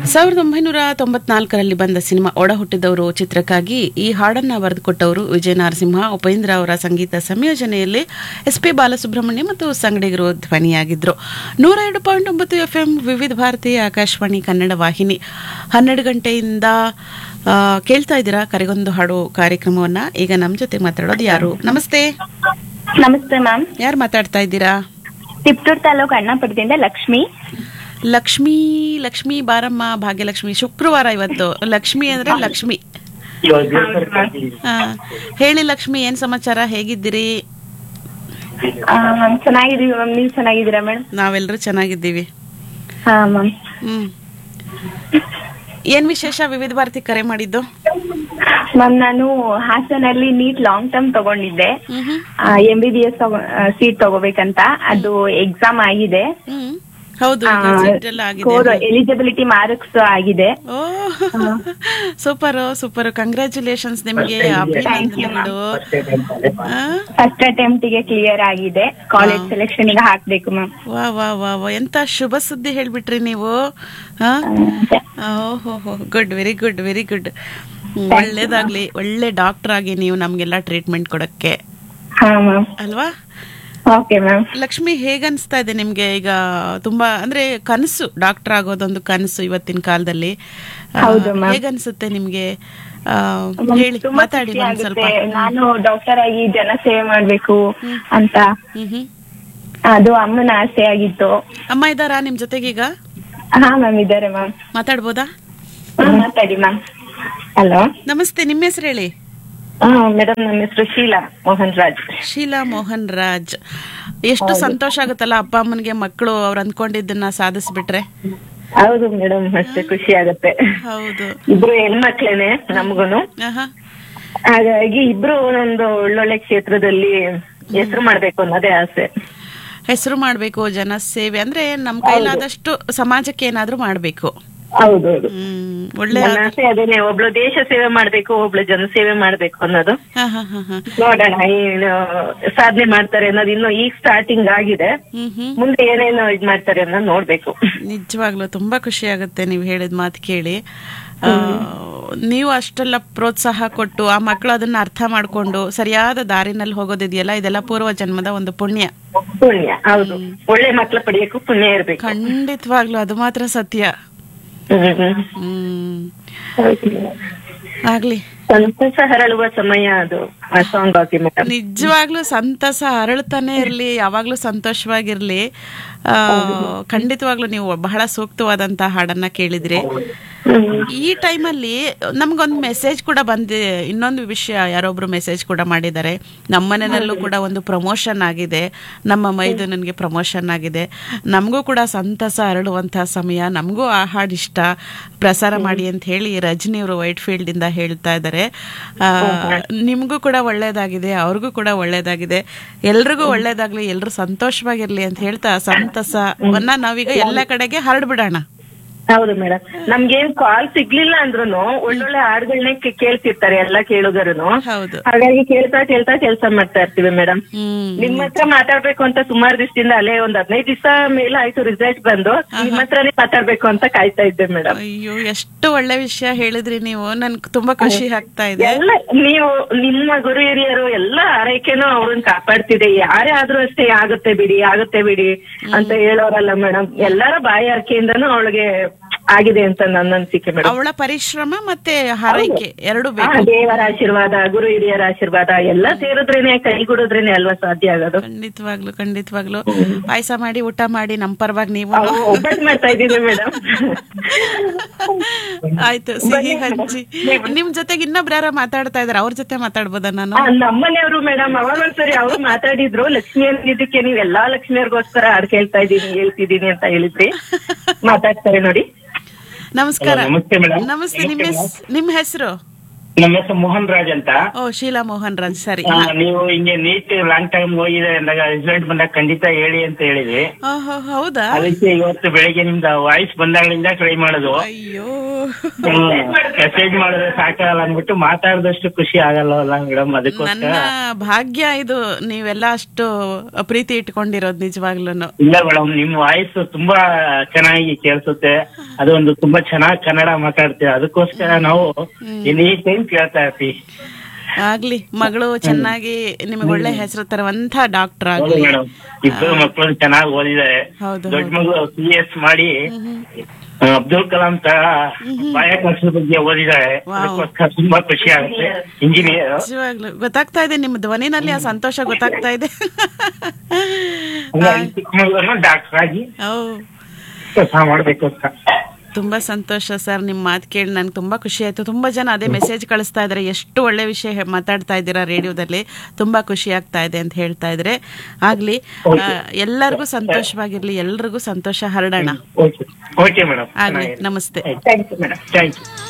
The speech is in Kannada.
ಸಾವಿರದ ಒಂಬೈನೂರ ತೊಂಬತ್ನಾಲ್ಕರಲ್ಲಿ ಬಂದ ಸಿನಿಮಾ ಒಡ ಹುಟ್ಟಿದವರು ಚಿತ್ರಕ್ಕಾಗಿ ಈ ಹಾಡನ್ನ ಬರೆದುಕೊಟ್ಟವರು ವಿಜಯ ನರಸಿಂಹ ಉಪೇಂದ್ರ ಅವರ ಸಂಗೀತ ಸಂಯೋಜನೆಯಲ್ಲಿ ಎಸ್ ಪಿ ಬಾಲಸುಬ್ರಹ್ಮಣ್ಯ ಮತ್ತು ಸಂಗಡಿಗರು ಧ್ವನಿಯಾಗಿದ್ರು ನೂರ ಎರಡು ಪಾಯಿಂಟ್ ಒಂಬತ್ತು ಎಫ್ ಎಂ ವಿವಿಧ ಭಾರತಿ ಆಕಾಶವಾಣಿ ಕನ್ನಡ ವಾಹಿನಿ ಹನ್ನೆರಡು ಗಂಟೆಯಿಂದ ಆ, ಕೇಳ್ತಾ ಇದ್ದೀರಾ ಕರೆಗೊಂದು ಹಾಡು ಕಾರ್ಯಕ್ರಮವನ್ನ ಈಗ ನಮ್ಮ ಜೊತೆ ಮಾತಾಡೋದು ಯಾರು ನಮಸ್ತೆ ನಮಸ್ತೆ ಮ್ಯಾಮ್ ಯಾರು ಮಾತಾಡ್ತಾ ಇದ್ದೀರಾ ತಿಪ್ಟೂರ್ ತಾಲೂಕು ಅಣ್ಣಪುರದಿಂದ ಲಕ್ಷ್ಮಿ ಲಕ್ಷ್ಮೀ ಲಕ್ಷ್ಮೀ ಬಾರಮ್ಮ ಭಾಗ್ಯಲಕ್ಷ್ಮಿ ಶುಕ್ರವಾರ ಇವತ್ತು ಲಕ್ಷ್ಮಿ ಅಂದ್ರೆ ಲಕ್ಷ್ಮಿ ಆ, ಹೇಳಿ ಲಕ್ಷ್ಮಿ ಏನ್ ಸಮಾಚಾರ ಹೇಗಿದ್ದೀರಿ ಆ, ಮ್ಯಾಮ್ ಚೆನ್ನಾಗಿದೀವಿ ಮ್ಯಾಮ್ ನೀವು ಚೆನ್ನಾಗಿದ್ದೀರಾ ಮೇಡಮ್ ನಾವೆಲ್ಲರೂ ಚೆನ್ನಾಗಿದ್ದೀವಿ ಹಾ ಮ್ಯಾಮ್ ಹ್ಮ್ ಏನ್ ವಿಶೇಷ ವಿವಿಧ ಭಾರತಿ ಕರೆ ಮಾಡಿದ್ದು ಮ್ಯಾಮ್ ನಾನು ಹಾಸನಲ್ಲಿ ನೀಟ್ ಲಾಂಗ್ ಟರ್ಮ್ ತಗೊಂಡಿದ್ದೆ hmm hmm. M B B S seat ತಗೋಬೇಕಂತ ಅದು ಎಕ್ಸಾಮ್ ಆಗಿದೆ ಹ್ಮ್ ಹೌದು ಈಗ seat ಎಲ್ಲ ಆಗಿದೆ ಎಲಿಜಿಬಿಲಿಟಿ ಮಾರ್ಕ್ಸ್ ಆಗಿದೆ ಓ ಸೂಪರ್ ಸೂಪರ್ ಕಂಗ್ರ್ಯಾಚುಲೇಷನ್ಸ್ ನಿಮ್ಗೆ ಅಭಿನಂದನೆಗಳು ಆ? ಫಸ್ಟ್ ಅಟೆಂಪ್ಟ್ ಗೆ ಕ್ಲಿಯರ್ ಆಗಿದೆ ಕಾಲೇಜ್ ಸೆಲೆಕ್ಷನ್ ಗೆ ಹಾಕ್ಬೇಕು ಮ್ಯಾಮ್ ವಾ ವಾ ವಾ ವಾ ಎಂತ ಶುಭ ಸುದ್ದಿ ಹೇಳ್ಬಿಟ್ರಿ ನೀವು ಓಹೋ good very good very good ಒಳ್ಳೇದಾಗ್ಲಿ ಒಳ್ಳೆ ಡಾಕ್ಟರ್ ಆಗಿ ನೀವು ನಮ್ಗೆಲ್ಲ ಟ್ರೀಟ್ಮೆಂಟ್ ಕೊಡಕ್ಕೆ ಹಾ ಮ್ಯಾಮ್ ಅಲ್ವಾ ಓಕೆ ಮ್ಯಾಮ್ ಲಕ್ಷ್ಮಿ ಹೇಗನ್ಸ್ತಾ ಇದೆ ನಿಮ್ಗೆ ಈಗ ತುಂಬಾ ಅಂದ್ರೆ ಕನಸು ಡಾಕ್ಟರ್ ಆಗೋದೊಂದು ಕನಸು ಇವತ್ತಿನ ಕಾಲದಲ್ಲಿ ಆ, ಹೌದು, ma'am. ಹೇಗನ್ಸುತ್ತೆ ನಿಮ್ಗೆ ಆ, ಹೇಳಿ ತುಂಬಾ ಮಾತಾಡಿ ಖುಷಿ ಒಂದ್ ಸ್ವಲ್ಪ ಆಗುತ್ತೆ. ನಾನು ಡಾಕ್ಟರ್ ಆಗಿ ಜನ ಸೇವೆ ಮಾಡ್ಬೇಕು ಅಂತ ಹ್ಮ್ ಹ್ಮ್ ಅದು ಅಮ್ಮನ ಆಸೆ ಆಗಿತ್ತು ಅಮ್ಮ ಇದ್ದಾರಾ ನಿಮ್ ಜೊತೆಗೀಗ ಹಾ ಮ್ಯಾಮ್ ಇದ್ದಾರೆ ಮ್ಯಾಮ್ ಮಾತಾಡ್ಬೋದಾ ಮಾತಾಡಿ ಮ್ಯಾಮ್ ಹಲೋ ನಮಸ್ತೆ ನಿಮ್ಮ ಹೆಸರು ಹೇಳಿ ಹಾ ಮೇಡಮ್ ನನ್ನ ಹೆಸರು ಶೀಲಾ ಮೋಹನ್ ರಾಜ್ ಶೀಲಾ ಮೋಹನ್ ರಾಜ್ ಎಷ್ಟು ಸಂತೋಷ ಆಗುತ್ತಲ್ಲ ಅಪ್ಪ ಅಮ್ಮನಿಗೆ ಮಕ್ಕಳು ಅವ್ರು ಅಂದ್ಕೊಂಡಿದ್ದನ್ನ ಸಾಧಿಸ್ಬಿಟ್ರೆ ಹೌದು ಮೇಡಮ್ ಅಷ್ಟೇ ಖುಷಿ ಆಗುತ್ತೆ ಹೌದು ಇಬ್ರು ಹೆಣ್ಮಕ್ಳೇನೆ ನಮ್ಗುನು ಆಹಾ. ಹಾಗಾಗಿ ಇಬ್ರು ಒಂದು ಒಳ್ಳೊಳ್ಳೆ ಕ್ಷೇತ್ರದಲ್ಲಿ ಹೆಸರು ಮಾಡ್ಬೇಕು ಅನ್ನೋದೇ ಆಸೆ ಹೆಸರು ಮಾಡ್ಬೇಕು ಜನ ಸೇವೆ ಅಂದ್ರೆ ನಮ್ ಕೈಲಾದಷ್ಟು ಸಮಾಜಕ್ಕೆ ಏನಾದ್ರೂ ಮಾಡ್ಬೇಕು ಹೌದೌದು ಹ್ಮ್ ಒಳ್ಳೆ ನನ್ನ ಆಸೆ ಅದೇನೆ ಒಬ್ಳು ದೇಶ ಸೇವೆ ಮಾಡ್ಬೇಕು ಒಬ್ಳು ಜನ ಸೇವೆ ಮಾಡ್ಬೇಕು ಅನ್ನೋದು ಹಾ ಹಾ ಹಾ ಹಾ ನೋಡೋಣ ಏನು ಸಾಧನೆ ಮಾಡ್ತಾರೆ ಅನ್ನೋದು ಇನ್ನು ಈಗ ಸ್ಟಾರ್ಟಿಂಗ್ ಆಗಿದೆ ಹ್ಮ್ ಹ್ಮ್ ಮುಂದೆ ಏನೇನು ಇದ್ ಮಾಡ್ತಾರೆ ಅನ್ನೋದು ನೋಡ್ಬೇಕು ನಿಜವಾಗ್ಲೂ ತುಂಬಾ ಖುಷಿ ಆಗುತ್ತೆ ನೀವು ಹೇಳಿದ ಮಾತು ಕೇಳಿ ಆ, ನೀವು ಅಷ್ಟೆಲ್ಲ ಪ್ರೋತ್ಸಾಹ ಕೊಟ್ಟು ಆ ಮಕ್ಕಳು ಅದನ್ನ ಅರ್ಥ ಮಾಡ್ಕೊಂಡು ಸರಿಯಾದ ದಾರಿನಲ್ಲಿ ಹೋಗೋದಿದೆಯಲ್ಲ ಇದೆಲ್ಲ ಪೂರ್ವ ಜನ್ಮದ ಒಂದು ಪುಣ್ಯ ಪುಣ್ಯ ಹೌದು ಒಳ್ಳೆ ಮಕ್ಳ ಪಡೆಯಕ್ಕೂ ಪುಣ್ಯ ಇರ್ಬೇಕು ಖಂಡಿತವಾಗ್ಲೂ ಅದು ಮಾತ್ರ ಸತ್ಯ ಹ್ಮ್ ಹ್ಮ್. ಹ್ಮ್ ಹೌದು. ಆಗ್ಲಿ ಸಂತಸ ಹರಳುವ ಸಮಯ ಅದು ಆ ಸಾಂಗ್ ಹಾಕಿ ಮೇಡಮ್ ನಿಜವಾಗ್ಲೂ ಸಂತಸ ಅರಳ್ತಾನೆ ಇರ್ಲಿ ಯಾವಾಗ್ಲೂ ಸಂತೋಷವಾಗಿರ್ಲಿ ಆ, ಖಂಡಿತವಾಗ್ಲೂ ನೀವು ಬಹಳ ಸೂಕ್ತವಾದಂತ ಹಾಡನ್ನ ಕೇಳಿದ್ರಿ ಈ ಟೈಮಲ್ಲಿ ನಮ್ಗೊಂದು ಮೆಸೇಜ್ ಕೂಡ ಬಂದಿದೆ ಇನ್ನೊಂದು ವಿಷಯ ಯಾರೊಬ್ರು ಮೆಸೇಜ್ ಕೂಡ ಮಾಡಿದ್ದಾರೆ ನಮ್ಮ ಮನೆಯಲ್ಲೂ ಕೂಡ ಒಂದು ಪ್ರಮೋಷನ್ ಆಗಿದೆ ನಮ್ಮ ಮೈದುನನ್ಗೆ ಪ್ರಮೋಷನ್ ಆಗಿದೆ ನಮಗೂ ಕೂಡ ಸಂತಸ ಅರಳುವಂತಹ ಸಮಯ ನಮಗೂ ಆ ಹಾಡು ಇಷ್ಟ ಪ್ರಸಾರ ಮಾಡಿ ಅಂತ ಹೇಳಿ ರಜನಿ ಅವರು ವೈಟ್ ಫೀಲ್ಡ್ ಇಂದ ಹೇಳ್ತಾ ಇದ್ದಾರೆ ಆ, ನಿಮ್ಗೂ ಕೂಡ ಒಳ್ಳೇದಾಗಿದೆ ಅವ್ರಿಗೂ ಕೂಡ ಒಳ್ಳೇದಾಗಿದೆ ಎಲ್ರಿಗೂ ಒಳ್ಳೇದಾಗ್ಲಿ ಎಲ್ರು ಸಂತೋಷವಾಗಿರ್ಲಿ ಅಂತ ಹೇಳ್ತಾ ಸಂತಸವನ್ನ ನಾವೀಗ ಎಲ್ಲ ಕಡೆಗೆ ಹರಡ್ಬಿಡೋಣ ಹೌದು ಮೇಡಮ್ ನಮ್ಗೇನ್ ಕಾಲ್ ಸಿಗ್ಲಿಲ್ಲ ಅಂದ್ರುನು ಒಳ್ಳೊಳ್ಳೆ ಹಾಡುಗಳನ್ನೇ ಕೇಳ್ತಿರ್ತಾರೆ ಎಲ್ಲ ಕೇಳುಗರುನು ಹೌದು ಹಾಗಾಗಿ ಕೇಳ್ತಾ ಕೇಳ್ತಾ ಕೆಲಸ ಮಾಡ್ತಾ ಇರ್ತೀವಿ ಮೇಡಮ್ ಹ್ಮ್ ನಿಮ್ ಹತ್ರ ಮಾತಾಡ್ಬೇಕು ಅಂತ ಸುಮಾರು ದಿವಸದಿಂದ ಅಲ್ಲೇ ಒಂದ್ ಹದಿನೈದು ದಿವಸ ಮೇಲೆ ಆಯ್ತು ರಿಸಲ್ಟ್ ಬಂದು ನಿಮ್ ಹತ್ರನೇ ಮಾತಾಡ್ಬೇಕು ಅಂತ ಕಾಯ್ತಾ ಇದ್ದೆ ಮೇಡಮ್ ಅಯ್ಯೋ ಎಷ್ಟು ಒಳ್ಳೆ ವಿಷಯ ಹೇಳಿದ್ರಿ ನೀವು ನನ್ಗೆ ತುಂಬಾ ಖುಷಿ ಆಗ್ತಾ ಇದೆ ಎಲ್ಲ ನೀವು ನಿಮ್ಮ ಗುರು ಹಿರಿಯರು ಎಲ್ಲ ಆರೈಕೆನೂ ಅವ್ರನ್ನ ಕಾಪಾಡ್ತಿದೆ ಯಾರೇ ಆದ್ರೂ ಅಷ್ಟೇ ಆಗುತ್ತೆ ಬಿಡಿ ಆಗುತ್ತೆ ಬಿಡಿ ಅಂತ ಹೇಳೋರಲ್ಲ ಮೇಡಮ್ ಎಲ್ಲರ ಬಾಯಿ ಅರ್ಕೆಯಿಂದನೂ ಅವಳಿಗೆ ಆಗಿದೆ ಅಂತ ನನ್ನ ಅನ್ಸಿಕೆ ಮೇಡಮ್ ಅವಳ ಪರಿಶ್ರಮ ಮತ್ತೆ ಹಾರೈಕೆ ಎರಡು ಬೇಕು ದೇವರ ಆಶೀರ್ವಾದ ಗುರು ಹಿರಿಯರ ಆಶೀರ್ವಾದ ಎಲ್ಲ ಸೇರಿದ್ರೇನೆ ಕೈಗೂಡಿದ್ರೇನೆ ಅಲ್ವಾ ಸಾಧ್ಯ ಆಗೋದು ಖಂಡಿತವಾಗ್ಲು ಖಂಡಿತವಾಗ್ಲು ಪಾಯಸ ಮಾಡಿ ಊಟ ಮಾಡಿ ನಮ್ ಪರವಾಗಿ ನೀವು ಅವು ಒಬ್ಬಟ್ಟು ಮಾಡ್ತಾ ಇದ್ದೀನಿ ಮೇಡಮ್ ಆಯ್ತು ಸಿಹಿ ಹಂಚಿ ನಿಮ್ ಜೊತೆಗೆ ಇನ್ನೊಬ್ರು ಯಾರೋ ಮಾತಾಡ್ತಾ ಇದಾರೆ ಅವ್ರ ಜೊತೆ ಮಾತಾಡ್ಬೋದಾ ನಾನು ನಮ್ಮನೆಯವರು ಮೇಡಮ್ ಅವಾಗ ಒಂದ್ಸರಿ ಅವ್ರು ಮಾತಾಡಿದ್ರು ಲಕ್ಷ್ಮಿ ಅನ್ನೋದಕ್ಕೆ ನೀವ್ ಎಲ್ಲಾ ಲಕ್ಷ್ಮಿಯರ್ಗೋಸ್ಕರ ಹಾಡ್ ಕೇಳ್ತಾ ಇದ್ದೀನಿ ಹೇಳ್ತಿದ್ದೀನಿ ಅಂತ ಹೇಳಿದ್ರಿ ಮಾತಾಡ್ತಾರೆ ನೋಡಿ ನಮಸ್ಕಾರ ನಮಸ್ತೆ ಮೇಡಮ್ ನಮಸ್ತೆ ನಿಮ್ಮ ಹೆಸ್- ನಿಮ್ಮ ಹೆಸರು ನಮ್ಮ ಹೆಸರು ಮೋಹನ್ ರಾಜ್ ಅಂತ ಓ ಶೀಲಾ ಮೋಹನ್ ರಾಜ್ ಸರಿ ಆ, ನೀವು ಹಿಂಗೆ ನೀಟ್ ಲಾಂಗ್ ಟೈಮ್ ಹೋಗಿದೆ ಅಂದಾಗ ರಿಸಲ್ಟ್ ಬಂದಾಗ ಖಂಡಿತ ಹೇಳಿ ಅಂತ ಹೇಳಿದ್ವಿ ಓಹೋ ಹೌದಾ ಅದಕ್ಕೆ ಇವತ್ತು ಬೆಳಿಗ್ಗೆ ನಿಮ್ದು ವಾಯ್ಸ್ ಬಂದಾಗಳಿಂದ ಟ್ರೈ ಮಾಡೋದು ಅಯ್ಯೋ ಮೆಸೇಜ್ ಮಾಡಿದ್ರೆ ಸಾಕಾಗಲ್ಲ ಅಂದ್ಬಿಟ್ಟು ಮಾತಾಡಿದಷ್ಟು ಖುಷಿ ಆಗಲ್ಲ ಮೇಡಮ್ ಅದಕ್ಕೋಸ್ಕರ ನನ್ನ ಭಾಗ್ಯ ಇದು ನೀವೆಲ್ಲ ಅಷ್ಟು ಪ್ರೀತಿ ಇಟ್ಕೊಂಡಿರೋದು ನಿಜವಾಗ್ಲೂನು ಇಲ್ಲ ಮೇಡಮ್ ನಿಮ್ ವಾಯ್ಸ್ ತುಂಬಾ ಚೆನ್ನಾಗಿ ಕೇಳಿಸುತ್ತೆ ಅದೊಂದು ತುಂಬಾ ಚೆನ್ನಾಗಿ ಕನ್ನಡ ಮಾತಾಡ್ತೀವಿ ಅದಕ್ಕೋಸ್ಕರ ನಾವು ಎನಿ ಟೈಮ್ ಕೇಳ್ತಾ ಇರ್ತೀವಿ ಆಗ್ಲಿ ಮಗಳು ಚೆನ್ನಾಗಿ ನಿಮಗೆ ಒಳ್ಳೆ ಹೆಸರು ತರುವಂತ ಡಾಕ್ಟರ್ ಹೌದು ಆಗ್ಲಿ ಮೇಡಮ್ ಇಬ್ಬರು ಮಕ್ಕಳು ಚೆನ್ನಾಗಿ ಓದಿದ್ದಾರೆ ಹೌದು, ದೊಡ್ಡ ಮಗಳು ಸಿ ಎಸ್ ಮಾಡಿ ಆ, ಅಬ್ದುಲ್ ಕಲಾಂ ತರ ಬಾಹ್ಯಾಕಾಶದ ಬಗ್ಗೆ ಓದಿದ್ದಾರೆ ವಾವ್. ಅದಕ್ಕೋಸ್ಕರ ತುಂಬಾ ಖುಷಿ ಆಗುತ್ತೆ ಇಂಜಿನಿಯರ್ ನಿಜವಾಗ್ಲು ಗೊತ್ತಾಗ್ತಾ ಇದೆ ನಿಮ್ಮ ಧ್ವನಿನಲ್ಲಿ ಆ ಸಂತೋಷ ಗೊತ್ತಾಗ್ತಾ ಇದೆ ಚಿಕ್ಕ ಮಗಳನ್ನು ಡಾಕ್ಟರ್ ಆಗಿ ಓ ಕೆಲಸ ಮಾಡ್ಬೇಕು ಅಂತ ತುಂಬಾ ಸಂತೋಷ ಸರ್ ನಿಮ್ಮ ಮಾತು ಕೇಳಿ ನನಗೆ ತುಂಬಾ ಖುಷಿ ಆಯ್ತು ತುಂಬಾ ಜನ ಅದೇ ಮೆಸೇಜ್ ಕಳಿಸ್ತಾ ಇದ್ದಾರೆ ಎಷ್ಟು ಒಳ್ಳೆ ವಿಷಯ ಹೇ- ಮಾತಾಡ್ತಾ ಇದ್ದೀರಾ ರೇಡಿಯೋದಲ್ಲಿ ತುಂಬಾ ಖುಷಿ ಆಗ್ತಾ ಇದೆ ಅಂತ ಹೇಳ್ತಾ ಇದ್ರೆ ಆಗ್ಲಿ ಆ, ಎಲ್ಲರಿಗೂ ಸಂತೋಷವಾಗಿರ್ಲಿ ಎಲ್ರಿಗೂ ಸಂತೋಷ ಹರಡೋಣ ಓಕೆ ಓಕೆ ಮೇಡಮ್ ಆಗ್ಲಿ ನಮಸ್ತೆ thank you madam thank you